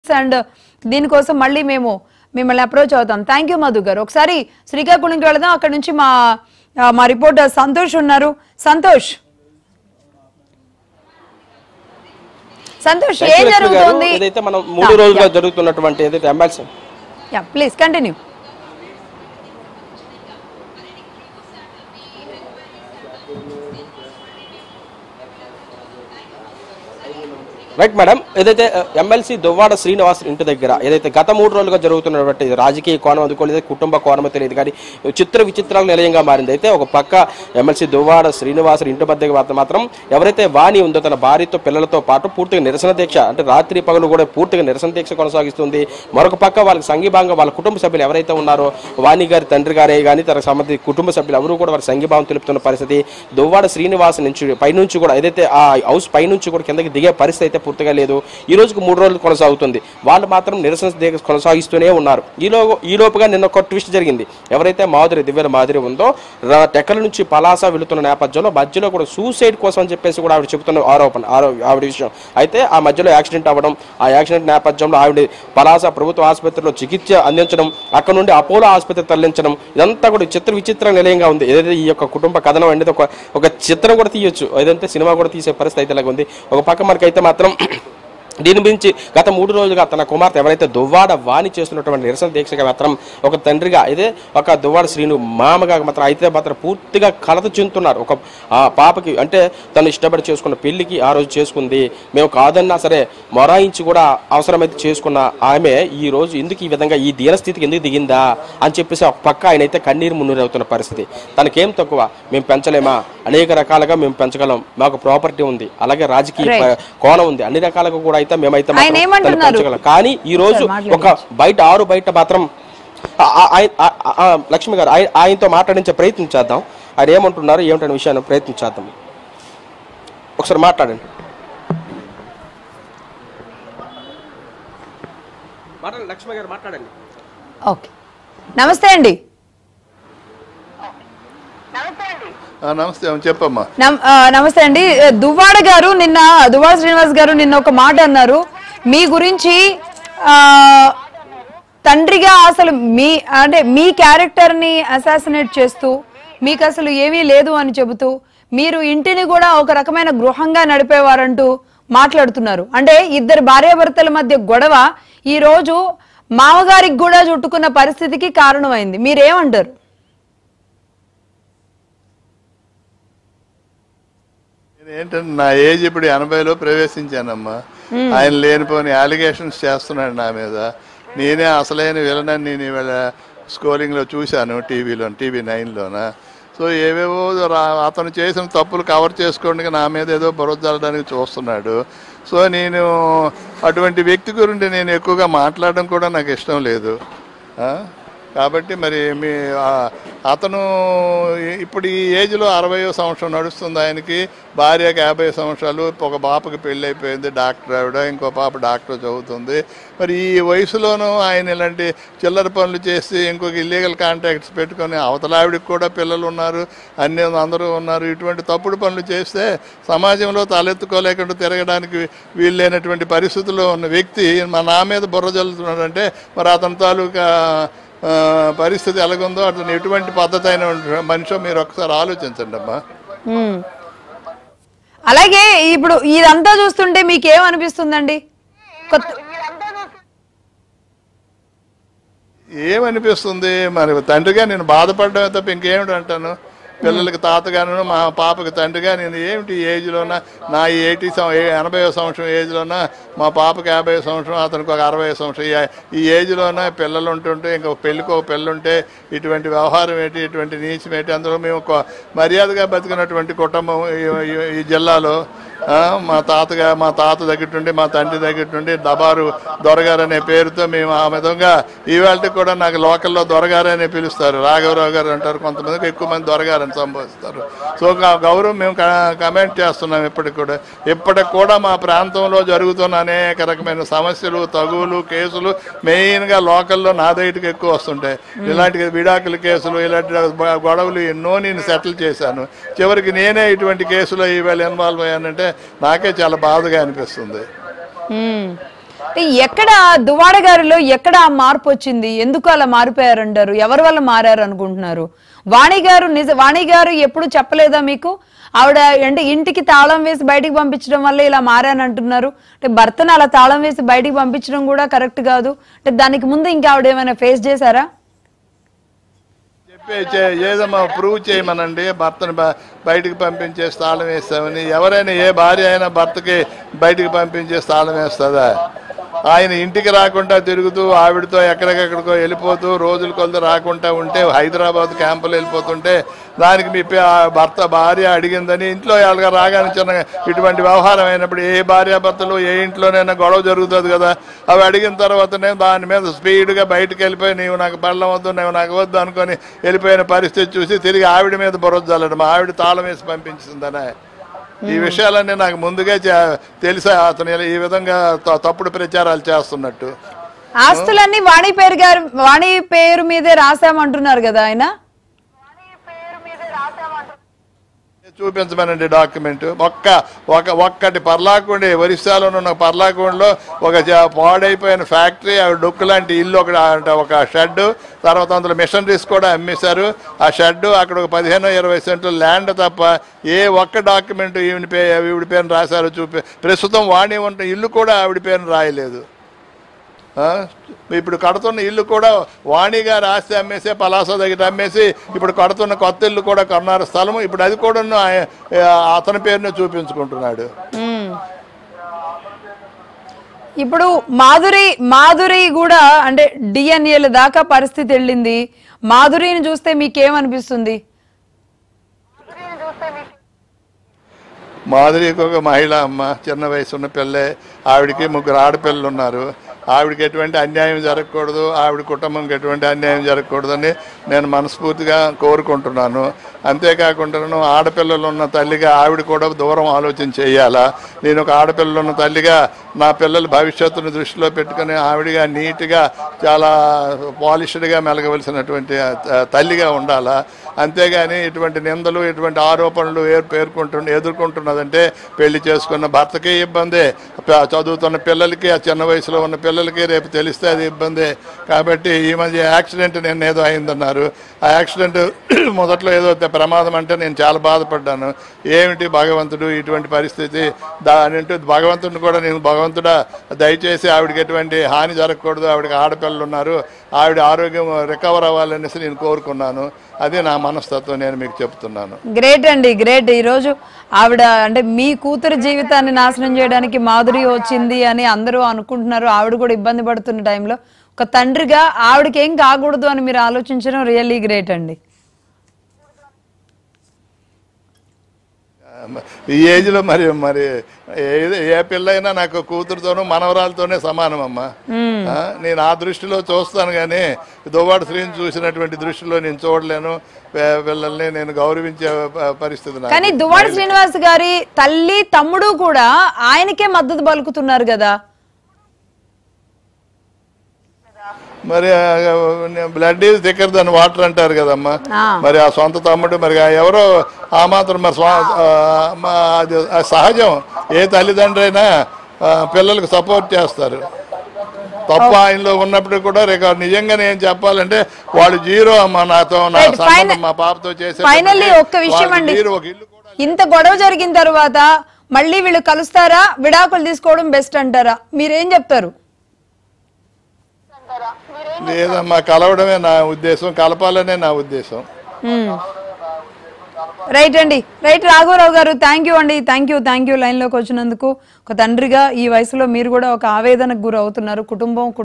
And దీనికోసం మళ్ళీ మేము మిమ్మల్ని అప్రోచ్ అవుతాం థ్యాంక్ యూ మధు గారు ఒకసారి శ్రీకాకుళంకి వెళదాం అక్కడ నుంచి మా ఆ, మా రిపోర్టర్ సంతోష్ ఉన్నారు సంతోష్ సంతోష్ ఏం లక్ష్మి గారు, జరుగుతుంది ఏదైతే మనం మూడు రోజులుగా జరుగుతున్నటువంటి ఏదైతే MLC yeah please continue right madam ఏదైతే ఎమ్మెల్సీ దువ్వాడ శ్రీనివాస్ ఇంటి దగ్గర ఏదైతే గత మూడు రోజులుగా జరుగుతున్నటువంటి రాజకీయ కోణం అందుకోలేదు కుటుంబ కోణం తెలియదు కానీ చిత్ర విచిత్రాల నిలయంగా మారింది అయితే ఒక పక్క ఎమ్మెల్సీ దువ్వాడ శ్రీనివాస్ ఇంటి మధ్య వద్ద మాత్రం ఎవరైతే వాణి ఉందో తన భార్యతో పిల్లలతో పాటు పూర్తిగా నిరసన దీక్ష అంటే రాత్రి పగలు కూడా పూర్తిగా నిరసన దీక్ష కొనసాగిస్తుంది మరొక పక్క వాళ్ళకి సంఘీభాగంగా వాళ్ళ కుటుంబ సభ్యులు ఎవరైతే ఉన్నారో వాణి గారి తండ్రి గారే కానీ తన సంబంధించి కుటుంబ సభ్యులు ఎవరు కూడా వారి సంఘీభావం తెలుపుతున్న పరిస్థితి దువ్వాడ శ్రీనివాస్ నుంచి పైనుంచి కూడా ఏదైతే ఆ హౌస్ పైనుంచి కూడా కిందకి దిగే పరిస్థితి అయితే పూర్తిగా లేదు ఈ రోజుకు మూడు రోజులు కొనసాగుతుంది వాళ్ళు మాత్రం నిరసన దీక్ష కొనసాగిస్తూనే ఉన్నారు ఈలో ఈ లోపుగా నిన్న ఒక ట్విస్ట్ జరిగింది ఎవరైతే మాధురి దివ్యల మాధురి ఉందో రా- టెక్కల నుంచి పలాస వెళుతున్న నేపథ్యంలో మధ్యలో కూడా సూసైడ్ కోసం అని చెప్పేసి కూడా ఆవిడ చెబుతున్న ఆరోపణ ఆరో- ఆవిడ విషయం అయితే ఆ మధ్యలో యాక్సిడెంట్ అవ్వడం ఆ యాక్సిడెంట్ నేపథ్యంలో ఆవిడ పలాస ప్రభుత్వ ఆసుపత్రిలో చికిత్స అందించడం అక్కడ నుండి అపోలో ఆసుపత్రి తరలించడం ఇదంతా కూడా చిత్ర విచిత్ర నిలయంగా ఉంది ఏదైతే ఈ యొక్క కుటుంబ కథనం అనేది ఒక ఒక చిత్రం కూడా తీయొచ్చు ఏదంటే సినిమా కూడా తీసే పరిస్థితి అయితే ఇలాగ ఉంది ఒక పక్క మనకైతే మాత్రం దీని గురించి గత మూడు రోజులుగా తన కుమార్తె ఎవరైతే దువ్వాడ వాణి చేస్తున్నటువంటి నిరసన దీక్షగా మాత్రం ఒక తండ్రిగా అయితే ఒక దువ్వాడ శ్రీను మామగా మాత్రం అయితే మాత్రం పూర్తిగా కలత చెందుతున్నారు ఒక ఆ పాపకి అంటే తను ఇష్టపడి చేసుకున్న పెళ్లికి ఆ రోజు చేసుకుంది మేము కాదన్నా సరే మొరాయించి కూడా అవసరమైతే చేసుకున్న ఆమె ఈ రోజు ఎందుకు ఈ విధంగా ఈ దీనస్థితికి ఎందుకు దిగిందా అని చెప్పేసి ఒక పక్క ఆయన అయితే కన్నీరు మున్నీరు అవుతున్న పరిస్థితి తనకేం తక్కువ మేము పెంచలేమా అనేక రకాలుగా మేము పెంచగలం మాకు ప్రాపర్టీ ఉంది అలాగే రాజకీయ Right. ప- కోణం ఉంది అన్ని రకాలుగా కూడా అయితే మేమైతే మాత్రం ఆయన దాన్ని ఏమంటున్నారు? పెంచగలం కానీ ఈ రోజు సార్, మాట్లాడండి. ఒక బయట ఆరు బయట మాత్రం ఆ- ఆ- ఆయ- ఆ- ఆ- ఆ, లక్ష్మి గారు ఆయ- ఆయనతో మాట్లాడించే ప్రయత్నం చేద్దాం ఆయన ఏమంటున్నారు ఏమిటనే విషయాన్ని ప్రయత్నం చేద్దాం ఒకసారి మాట్లాడండి మాట్లాడండి లక్ష్మి గారు మాట్లాడండి ఓకే నమస్తే అండి ఆ, నమస్తే అమ్మ, చెప్పమ్మా నమ్- ఆ, నమస్తే అండి దువ్వాడ గారు నిన్న దువ్వాడ శ్రీనివాస్ గారు నిన్న ఒక మాట అన్నారు మీ గురించి ఆ, తండ్రిగా అసలు మీ అంటే మీ క్యారెక్టర్ ని అసాసినేట్ చేస్తూ మీకు అసలు ఏమీ లేదు అని చెబుతూ మీరు ఇంటిని కూడా ఒక రకమైన గృహంగా నడిపేవారంటూ మాట్లాడుతున్నారు అంటే ఇద్దరు భార్యాభర్తల మధ్య గొడవ ఈ రోజు మామగారికి కూడా చుట్టుకున్న పరిస్థితికి కారణమైంది మీరేమంటారు నేను ఏంటంటే నా ఏజ్ ఇప్పుడు ఎనభైలో ప్రవేశించానమ్మా ఆయన లేనిపోని అలిగేషన్స్ చేస్తున్నాడు నా మీద నేనే అసలైన విలనని నేను ఇవాళ స్కోరింగ్లో చూశాను టీవీలో టీవీ నైన్లోన సో ఏవేవో రా- అతను చేసిన తప్పులు కవర్ చేసుకోండి నా మీద ఏదో బురదల్లడానికి చూస్తున్నాడు సో నేను అటువంటి వ్యక్తి గురించి నేను ఎక్కువగా మాట్లాడడం కూడా నాకు ఇష్టం లేదు ఆ? కాబట్టి మరి మీ ఆ, అతను ఈ- ఇప్పుడు ఈ ఏజ్లో అరవయో సంవత్సరం నడుస్తుంది ఆయనకి భార్యకి యాభై సంవత్సరాలు ఒక పాపకి పెళ్ళి అయిపోయింది డాక్టర్ ఆవిడ ఇంకో పాప డాక్టర్ చదువుతుంది మరి ఈ వయసులోనూ ఆయన ఇలాంటి చిల్లర పనులు చేసి ఇంకొక ఇల్లీగల్ కాంటాక్ట్స్ పెట్టుకొని అవతల ఆవిడకి కూడా పిల్లలు ఉన్నారు అన్ని అందరూ ఉన్నారు ఇటువంటి తప్పుడు పనులు చేస్తే సమాజంలో తలెత్తుకోలేకుండా తిరగడానికి వీల్లేనటువంటి పరిస్థితుల్లో ఉన్న వ్యక్తి మా నా మీద బుర్ర జల్లుతున్నాడంటే మరి అతని తాలూకా ఆ, పరిస్థితి ఎలాగుందో అతను ఎటువంటి పద్ధతి అయిన మనిషో మీరు ఒకసారి ఆలోచించండి అమ్మా మ్మ్. అలాగే ఇప్పుడు ఇదంతా చూస్తుంటే మీకు ఏమనిపిస్తుందండి కొత్త ఏమనిపిస్తుంది మరి తండ్రిగా నేను బాధపడడం తప్ప ఇంకేమిటి అంటాను పిల్లలకి తాతగాను మా పాపకి తండ్రిగా నేను ఏమిటి ఈ ఏజ్లోన నా ఈ ఎయిటీ ఎనభై సంవత్సరం ఏజ్లోన మా పాపకి యాభై సంవత్సరం అతనికి ఒక అరవై సంవత్సరం ఈ- ఈ ఏజ్లోన పిల్లలు ఉంటుంటే ఇంకా పెళ్ళికి ఒక పిల్లలు ఉంటే ఇటువంటి వ్యవహారం ఏంటి ఇటువంటి నీచం ఏంటి అందులో మేము ఒక మర్యాదగా బతికినటువంటి కుటుంబం ఈ- ఈ- ఈ జిల్లాలో ఆ, మా తాతగా మా తాత దగ్గర నుండి మా తండ్రి దగ్గర నుండి దబారు దొరగారు అనే పేరుతో మేము ఆ విధంగా ఈవేళ కూడా నాకు లోకల్లో దొరగారు అనే పిలుస్తారు రాఘవరావు గారు అంటారు కొంతమందికి ఎక్కువ మంది దొరగారని సంబోధిస్తారు సో గా- గౌరవం మేము క- కమెంట్ చేస్తున్నాం ఇప్పటికి కూడా ఇప్పటికి కూడా మా ప్రాంతంలో జరుగుతున్న అనేక రకమైన సమస్యలు తగువులు కేసులు మెయిన్గా లోకల్లో నా దగ్గరికి ఎక్కువ వస్తుంటాయి ఇలాంటి విడాకుల కేసులు ఇలాంటి గొడవలు ఎన్నో నేను సెటిల్ చేశాను చివరికి నేనే ఇటువంటి కేసులో ఈవేళ ఇన్వాల్వ్ అయ్యానంటే నాకే చాలా బాధగా అనిపిస్తుంది మ్మ్. అంటే ఎక్కడ దువాడ గారిలో ఎక్కడ ఆ మార్పు వచ్చింది ఎందుకు అలా మారిపోయారంటారు ఎవరి వల్ల మారారు అనుకుంటున్నారు వాణి గారు నిజ వాణి గారు ఎప్పుడు చెప్పలేదా మీకు ఆవిడ అంటే ఇంటికి తాళం వేసి బయటికి పంపించడం వల్ల ఇలా మారాను అంటున్నారు అంటే భర్తను అలా తాళం వేసి బయటికి పంపించడం కూడా కరెక్ట్ కాదు అంటే దానికి ముందు ఇంకా ఆవిడ ఏమైనా ఫేస్ చేశారా చెప్పే చే- ఏదమ్మా ప్రూవ్ చేయమనండి భర్తను బ- బయటికి పంపించే స్థానం వేస్తామని ఎవరైనా ఏ భార్య అయినా భర్తకి బయటికి పంపించే స్థానం వేస్తుందా ఆయన ఇంటికి రాకుండా తిరుగుతూ ఆవిడతో ఎక్కడికెక్కడికో వెళ్ళిపోతూ రోజుల కొలది రాకుండా ఉంటే హైదరాబాద్ క్యాంపులు వెళ్ళిపోతుంటే దానికి మీ పే- ఆ భర్త భార్య అడిగిందని ఇంట్లో వాళ్ళగా రాగానే చిన్న ఇటువంటి వ్యవహారం అయినప్పుడు ఏ భార్యాభర్తలు ఏ ఇంట్లోనైనా గొడవ జరుగుతుంది కదా అవి అడిగిన తర్వాతనే దాని మీద స్పీడ్గా బయటకు వెళ్ళిపోయి నీవు నాకు బెల్లం వద్దు నీవు నాకు వద్దు అనుకొని వెళ్ళిపోయిన పరిస్థితి చూసి తిరిగి ఆవిడ మీద బురద చల్లడం మా ఆవిడ తాళం వేసి పంపించిందనే ఈ విషయాలన్నీ నాకు ముందుగా చే- తెలుసా అతను ఇలా ఈ విధంగా త- తప్పుడు ప్రచారాలు చేస్తున్నట్టు ఆస్తులన్నీ వాణి పేరు గారు వాణి పేరు మీదే రాసామంటున్నారు కదా ఆయన చూపించమనండి డాక్యుమెంట్ ఒక్క ఒక ఒక్కటి పర్లాకుండి ఒరిస్సాలో ఉన్న పర్లాకుండలో ఒక జ- పాడైపోయిన ఫ్యాక్టరీ ఆ డొక్కు లాంటి ఇల్లు ఒక అంటే ఒక షెడ్ తర్వాత అందులో మిషనరీస్ కూడా అమ్మేశారు ఆ షెడ్ అక్కడ ఒక పదిహేను ఇరవై సెంట్లు ల్యాండ్ తప్ప ఏ ఒక్క డాక్యుమెంట్ ఈవిడ పే ఈవిడ పేరును రాశారో చూపి ప్రస్తుతం వాణి ఉంటే ఇల్లు కూడా ఆవిడ పేరును రాయలేదు ఆ? ఇప్పుడు కడుతున్న ఇల్లు కూడా వాణి గారి ఆస్తి అమ్మేసి పలాస దగ్గర అమ్మేసి ఇప్పుడు కడుతున్న కొత్త ఇల్లు కూడా కొన్నారు స్థలం ఇప్పుడు అది కూడా ఆయ- అతని పేరునే చూపించుకుంటున్నాడు మ్మ్. ఇప్పుడు మాధురి మాధురి కూడా అంటే డిఎన్ఏల దాకా పరిస్థితి వెళ్ళింది మాధురిని చూస్తే మీకేమనిపిస్తుంది మాధురికి ఒక మహిళ అమ్మ చిన్న వయసు ఉన్న పిల్లే ఆవిడకి ముగ్గురు ఆడపిల్లలు ఉన్నారు ఆవిడకి ఎటువంటి అన్యాయం జరగకూడదు ఆవిడ కుటుంబంకి ఎటువంటి అన్యాయం జరగకూడదని నేను మనస్ఫూర్తిగా కోరుకుంటున్నాను అంతేకాకుండా ఆడపిల్లలు ఉన్న తల్లిగా ఆవిడ కూడా దూరం ఆలోచన చేయాలా నేను ఒక ఆడపిల్లలు ఉన్న తల్లిగా నా పిల్లల భవిష్యత్తును దృష్టిలో పెట్టుకుని ఆవిడగా నీట్గా చాలా పాలిష్డ్గా మెలగవలసినటువంటి ఆ, తల్లిగా ఉండాలా అంతేగాని ఇటువంటి నిందలు ఇటువంటి ఆరోపణలు ఏర్ పేర్కొంటు ఎదుర్కొంటున్నదంటే పెళ్లి చేసుకున్న భర్తకి ఇబ్బందే ప- చదువుతున్న పిల్లలకి ఆ చిన్న వయసులో ఉన్న పిల్లలకి రేపు తెలిస్తే అది ఇబ్బందే కాబట్టి ఈ మధ్య యాక్సిడెంట్ నేను ఏదో అయిందన్నారు ఆ యాక్సిడెంట్ మొదట్లో ఏదో ప్రమాదం అంటే నేను చాలా బాధపడ్డాను ఏమిటి భగవంతుడు ఇటువంటి పరిస్థితి దాని భగవంతుడిని కూడా నేను భగవంతుడా దయచేసి ఆవిడకి ఎటువంటి హాని జరగకూడదు ఆవిడకి ఆడపిల్లలు ఉన్నారు ఆవిడ ఆరోగ్యం రికవర్ అవ్వాలనేసి నేను కోరుకున్నాను అదే నా మనస్తత్వం నేను మీకు చెప్తున్నాను గ్రేట్ అండి గ్రేట్ ఈ రోజు ఆవిడ అంటే మీ కూతురు జీవితాన్ని నాశనం చేయడానికి మాధురి వచ్చింది అని అందరూ అనుకుంటున్నారు ఆవిడ కూడా ఇబ్బంది పడుతున్న టైంలో ఒక తండ్రిగా ఆవిడకి ఏం కాకూడదు అని మీరు ఆలోచించడం రియల్లీ గ్రేట్ అండి ఈ ఏజ్లో మరి మరి ఏ ఏ పిల్ల అయినా నాకు కూతురుతోనూ మనవరాలతోనే సమానం అమ్మా ఆ, నేను ఆ దృష్టిలో చూస్తాను కానీ దువ్వాడు శ్రీని చూసినటువంటి దృష్టిలో నేను చూడలేను పే- పిల్లల్ని నేను గౌరవించే ప- పరిస్థితి నాకు. కానీ దువ్వాడ శ్రీనివాస్ గారి తల్లి తమ్ముడు కూడా ఆయనకే మద్దతు పలుకుతున్నారు కదా మరి blood is thicker than water అంటారు కదమ్మా ఆ. మరి ఆ సొంత తమ్ముడు మరి ఆ ఎవరో ఆ మాత్రం మరి స్వా- ఆ, మా- అది అది సహజం ఏ తల్లిదండ్రి అయినా ఆ, పిల్లలకు సపోర్ట్ చేస్తారు తప్పు ఆయనలో ఉన్నప్పుడు కూడా రికార్డ్ నిజంగా నేను చెప్పాలంటే వాళ్ళు జీరో అమ్మా నాతో నా Right, సంబంధం final- మా పాపతో చేసే finally ఒక్క విషయం అండి. జీరో ఒక ఇల్లు కూడా ఇంత గొడవ జరిగిన తర్వాత మళ్ళీ వీళ్ళు కలుస్తారా విడాకులు తీసుకోవడం బెస్ట్ అంటారా మీరేం చెప్తారు లేదమ్మా కలవడమే నా ఉద్దేశం కలపాలనే నా ఉద్దేశం రైట్ అండి రైట్ రాఘవరావు గారు థ్యాంక్ యూ అండి థ్యాంక్ యూ థ్యాంక్ యూ లైన్లోకి వచ్చినందుకు ఒక తండ్రిగా ఈ వయసులో మీరు కూడా ఒక ఆవేదనకు గురి అవుతున్నారు కుటుంబం